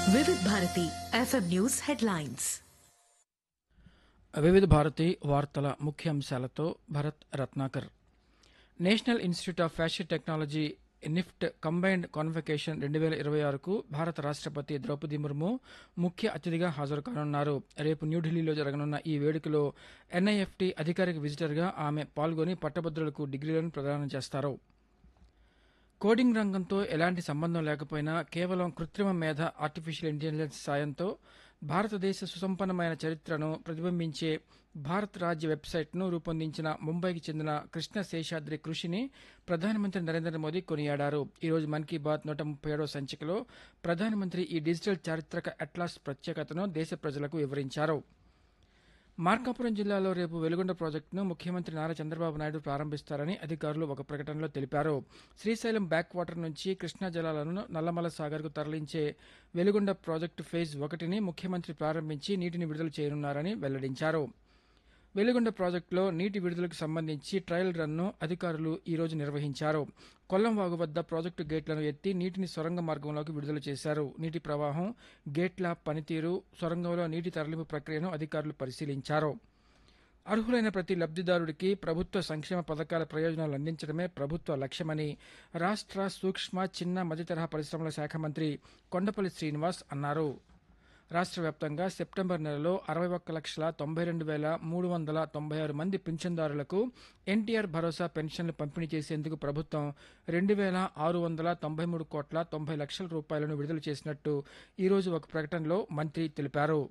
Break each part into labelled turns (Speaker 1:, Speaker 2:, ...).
Speaker 1: Vividh Bharati FM news headlines
Speaker 2: Vividha Bharati వార్తల ముఖ్యాంశాలతో Bharat Ratnakar national institute of fashion technology NIFT combined convocation రెండు వేల ఇరవై ఆరుకు భారత రాష్ట్రపతి ద్రౌపది ముర్ము ముఖ్య అతిథిగా హాజరు కానున్నారు రేపు న్యూఢిల్లీలో జరగనున్న ఈ వేడుకలో ఎన్ఐఎఫ్టి అధికారిక విజిటర్గా ఆమె పాల్గొని పట్టభద్రులకు డిగ్రీలను ప్రదానం చేస్తారు కోడింగ్ రంగంతో ఎలాంటి సంబంధం లేకపోయినా కేవలం కృత్రిమ మేధ ఆర్టిఫిషియల్ ఇంటెలిజెన్స్ సాయంతో భారతదేశ సుసంపన్నమైన చరిత్రను ప్రతిబింబించే భారత్ రాజ్య వెబ్సైట్ను రూపొందించిన ముంబైకి చెందిన కృష్ణ శేషాద్రి కృషిని ప్రధానమంత్రి నరేంద్ర మోదీ కొనియాడారు ఈ రోజు మన్ కీ బాత్ నూట ముప్పై ఏడవ సంచికలో ప్రధానమంత్రి ఈ డిజిటల్ చారిత్రక అట్లాస్ ప్రత్యేకతను దేశ ప్రజలకు వివరించారు మార్కాపురం జిల్లాలో రేపు వెలుగొండ ప్రాజెక్టును ముఖ్యమంత్రి నారా చంద్రబాబు నాయుడు ప్రారంభిస్తారని అధికారులు ఒక ప్రకటనలో తెలిపారు శ్రీశైలం బ్యాక్ వాటర్ నుంచి కృష్ణా జలాలను నల్లమల సాగర్కు తరలించే వెలుగొండ ప్రాజెక్టు ఫేజ్ ఒకటిని ముఖ్యమంత్రి ప్రారంభించి నీటిని విడుదల చేయనున్నారని వెల్లడించారు వెలుగొండ ప్రాజెక్టులో నీటి విడుదలకు సంబంధించి ట్రయల్ రన్ను అధికారులు ఈ రోజు నిర్వహించారు కొల్లం వాగు వద్ద ప్రాజెక్టు గేట్లను ఎత్తి నీటిని సొరంగ మార్గంలోకి విడుదల చేశారు నీటి ప్రవాహం గేట్ల పనితీరు సొరంగంలో నీటి తరలింపు ప్రక్రియను అధికారులు పరిశీలించారు అర్హులైన ప్రతి లబ్ధిదారుడికి ప్రభుత్వ సంక్షేమ పథకాల ప్రయోజనాలు అందించడమే ప్రభుత్వ లక్ష్యమని రాష్ట్ర సూక్ష్మ చిన్న మధ్య తరహా పరిశ్రమల శాఖ మంత్రి కొండపల్లి శ్రీనివాస్ అన్నారు రాష్ట్ర వ్యాప్తంగా సెప్టెంబర్ నెలలో అరవై ఒక్క లక్షల తొంభై రెండు వేల మూడు వందల తొంభై ఆరు మంది పింఛన్దారులకు ఎన్టీఆర్ భరోసా పెన్షన్లు పంపిణీ చేసేందుకు ప్రభుత్వం రెండు వేల ఆరు వందల తొంభై మూడు కోట్ల తొంభై లక్షల రూపాయలను విడుదల చేసినట్టు ఈరోజు ఒక ప్రకటనలో మంత్రి తెలిపారు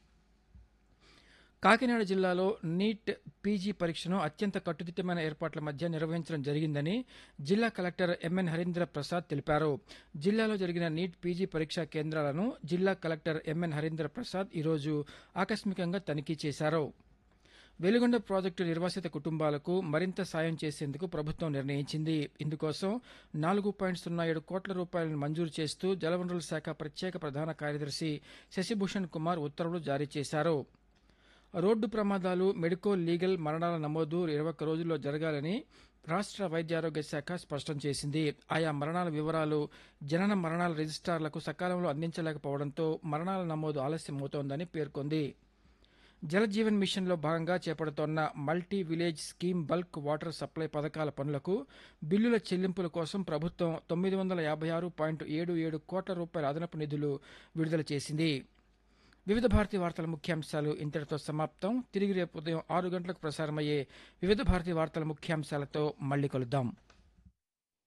Speaker 2: కాకినాడ జిల్లాలో నీట్ పీజీ పరీక్షను అత్యంత కట్టుదిట్టమైన ఏర్పాట్ల మధ్య నిర్వహించడం జరిగిందని జిల్లా కలెక్టర్ ఎంఎన్ హరీంద్ర ప్రసాద్ తెలిపారు జిల్లాలో జరిగిన నీట్ పీజీ పరీక్షా కేంద్రాలను జిల్లా కలెక్టర్ ఎంఎన్ హరీంద్ర ప్రసాద్ ఈరోజు ఆకస్మికంగా తనిఖీ చేశారు వెలుగొండ ప్రాజెక్టు నిర్వాసిత కుటుంబాలకు మరింత సాయం చేసేందుకు ప్రభుత్వం నిర్ణయించింది ఇందుకోసం నాలుగు పాయింట్ సున్నా ఏడు కోట్ల రూపాయలను మంజూరు చేస్తూ జలవనరుల శాఖ ప్రత్యేక ప్రధాన కార్యదర్శి శశిభూషణ్ కుమార్ ఉత్తర్వులు జారీ చేశారు రోడ్డు ప్రమాదాలు మెడికో లీగల్ మరణాల నమోదు ఇరవై ఒక్క రోజుల్లో జరగాలని రాష్ట్ర వైద్యారోగ్య శాఖ స్పష్టం చేసింది ఆయా మరణాల వివరాలు జనన మరణాల రిజిస్టార్లకు సకాలంలో అందించలేకపోవడంతో మరణాల నమోదు ఆలస్యమవుతోందని పేర్కొంది జలజీవన్ మిషన్లో భాగంగా చేపడుతోన్న multi village scheme bulk water supply పథకాల పనులకు బిల్లుల చెల్లింపుల కోసం ప్రభుత్వం తొమ్మిది వందల యాభై ఆరు పాయింట్ ఏడు ఏడు కోట్ల రూపాయల అదనపు నిధులు విడుదల చేసింది వివిధ భారతి వార్తల ముఖ్యాంశాలు ఇంతటితో సమాప్తం తిరిగి రేపు ఉదయం ఆరు గంటలకు ప్రసారమయ్యే వివిధ భారతి వార్తల ముఖ్యాంశాలతో మళ్ళీ కలుద్దాం